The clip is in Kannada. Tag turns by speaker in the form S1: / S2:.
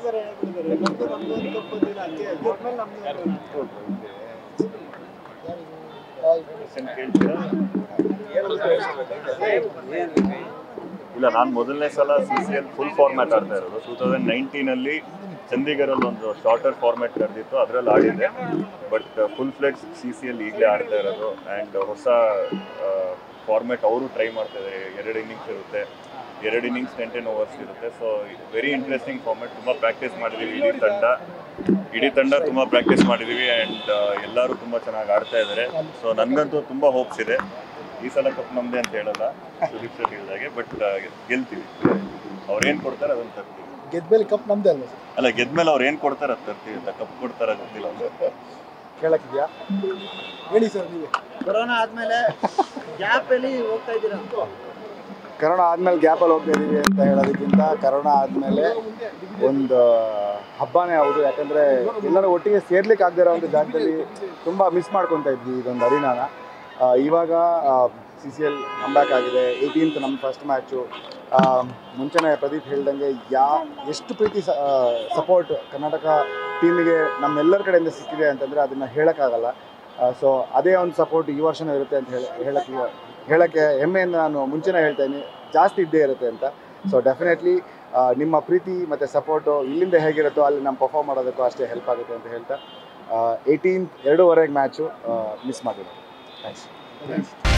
S1: ತರ ಹೇಳ್ಬಿಟ್ಟಿದ್ದಾರೆ ನಮ್ದು ನಮ್ದು ಒಂದು ಕಪ್ ಬಂದಿಲ್ಲ ಹಂಗೆ ಗೆದ್ಮೇಲೆ ನಮ್ದು ಅಂತ.
S2: ಇಲ್ಲ ನಾನು ಮೊದಲನೇ ಸಲ C C L full format ಆಡ್ತಾ ಇರೋದು ಟೂ ತೌಸಂಡ್ ನೈನ್ಟೀನಲ್ಲಿ ಚಂಡೀಗಢಲ್ಲಿ ಒಂದು ಶಾರ್ಟರ್ ಫಾರ್ಮ್ಯಾಟ್ ಕರೆದಿತ್ತು ಅದರಲ್ಲಿ ಆಡಿದ್ದೆ but full fledged C C L ಈಗಲೇ ಆಡ್ತಾ ಇರೋದು ಆ್ಯಂಡ್ ಹೊಸ ಫಾರ್ಮ್ಯಾಟ್ ಅವರು ಟ್ರೈ ಮಾಡ್ತಾ ಇದ್ದಾರೆ ಎರಡು ಇನ್ನಿಂಗ್ಸ್ ಇರುತ್ತೆ ಎರಡು ಇನ್ನಿಂಗ್ಸ್ ಟೆನ್ ಟೆನ್ ಓವರ್ಸ್ ಇರುತ್ತೆ ಸೊ ವೆರಿ ಇಂಟ್ರೆಸ್ಟಿಂಗ್ ಫಾರ್ಮ್ಯಾಟ್ ತುಂಬ ಪ್ರಾಕ್ಟೀಸ್ ಮಾಡಿದ್ದೀವಿ ಇಡೀ ತಂಡ ಇಡೀ ತಂಡ ತುಂಬ ಪ್ರಾಕ್ಟೀಸ್ ಮಾಡಿದ್ದೀವಿ ಆ್ಯಂಡ್ ಎಲ್ಲರೂ ತುಂಬ ಚೆನ್ನಾಗಿ ಆಡ್ತಾ ಇದ್ದಾರೆ ಸೊ ನನಗಂತೂ ತುಂಬ ಹೋಪ್ಸ್ ಇದೆ ಈ ಸಲ ಕಪ್ ನಮ್ಮದೇ ಅಂತ ಹೇಳಲ್ಲ ಸುದೀಪ್ ಸರ್ ಹೇಳಿದಾಗೆ ಬಟ್ ಗೆಲ್ತೀವಿ ಅವ್ರೇನು ಕೊಡ್ತಾರೆ ಅದನ್ನು ತರ್ತೀವಿ
S1: ಗೆದ್ಮೇಲೆ ಕಪ್ ನಮ್ದೇ ಅಲ್ವಾ ಸರ್
S2: ಅಲ್ಲ ಗೆದ್ಮೇಲೆ ಅವ್ರು ಏನು ಕೊಡ್ತಾರೆ ಅದು ತರ್ತೀವಿ ಅಂತ ಕಪ್ ಕೊಡ್ತಾರ ಗೊತ್ತಿಲ್ಲ
S1: ಕೇಳಕ್ಕಿದ್ಯಾ ಹೇಳಿ ಸರ್ ನೀವೇ
S3: ಕೊರೋನಾ ಆದ್ಮೇಲೆ ಗ್ಯಾಪ್ ಅಲ್ಲಿ ಹೋಗ್ತಾ ಇದ್ದೀರಾ
S4: ಕರೋನಾ ಆದ್ಮೇಲೆ ಗ್ಯಾಪಲ್ಲಿ ಹೋಗ್ತಾ ಇದೀವಿ ಅಂತ ಹೇಳೋದಕ್ಕಿಂತ ಕರೋನಾ ಆದಮೇಲೆ ಒಂದು ಹಬ್ಬನೇ ಹೌದು ಯಾಕಂದರೆ ಎಲ್ಲರೂ ಒಟ್ಟಿಗೆ ಸೇರ್ಲಿಕ್ಕೆ ಆಗದೇ ಇರೋ ಒಂದು ಜಾಗದಲ್ಲಿ ತುಂಬ ಮಿಸ್ ಮಾಡ್ಕೊತಾ ಇದ್ವಿ ಇದೊಂದು ಅರಿನಾನ ಆ, ಇವಾಗ ಸಿ ಸಿ ಎಲ್ ಬ್ಯಾಕ್ ಆಗಿದೆ ಏಯ್ಟೀನ್ತ್ ನಮ್ಮ ಫಸ್ಟ್ ಮ್ಯಾಚು ಮುಂಚೆನೇ ಪ್ರದೀಪ್ ಹೇಳ್ದಂಗೆ ಯಾ ಎಷ್ಟು ಪ್ರೀತಿ ಸಪೋರ್ಟ್ ಕರ್ನಾಟಕ ಟೀಮಿಗೆ ನಮ್ಮೆಲ್ಲರ ಕಡೆಯಿಂದ ಸಿಕ್ಕಿದೆ ಅಂತಂದರೆ ಅದನ್ನು ಹೇಳೋಕ್ಕಾಗಲ್ಲ ಸೊ ಅದೇ ಒಂದು ಸಪೋರ್ಟ್ ಈ ವರ್ಷನೂ ಇರುತ್ತೆ ಅಂತ ಹೇಳಿ ಹೇಳಕ್ಕೆ ಹೇಳೋಕ್ಕೆ ಹೆಮ್ಮೆಯಿಂದ ನಾನು ಮುಂಚೆನೇ ಹೇಳ್ತಾ ಇದ್ದೀನಿ ಜಾಸ್ತಿ ಇದ್ದೇ ಇರುತ್ತೆ ಅಂತ ಸೊ ಡೆಫಿನೆಟ್ಲಿ ನಿಮ್ಮ ಪ್ರೀತಿ ಮತ್ತು ಸಪೋರ್ಟು ಇಲ್ಲಿಂದ ಹೇಗಿರುತ್ತೋ ಅಲ್ಲಿ ನಮ್ಮ ಪರ್ಫಾರ್ಮ್ ಮಾಡೋದಕ್ಕೂ ಅಷ್ಟೇ ಹೆಲ್ಪ್ ಆಗುತ್ತೆ ಅಂತ ಹೇಳ್ತಾ ಏಯ್ಟೀನ್ತ್ ಎರಡೂವರೆಗೆ ಮ್ಯಾಚು ಮಿಸ್ ಮಾಡಿದ್ರು ಥ್ಯಾಂಕ್ಸ್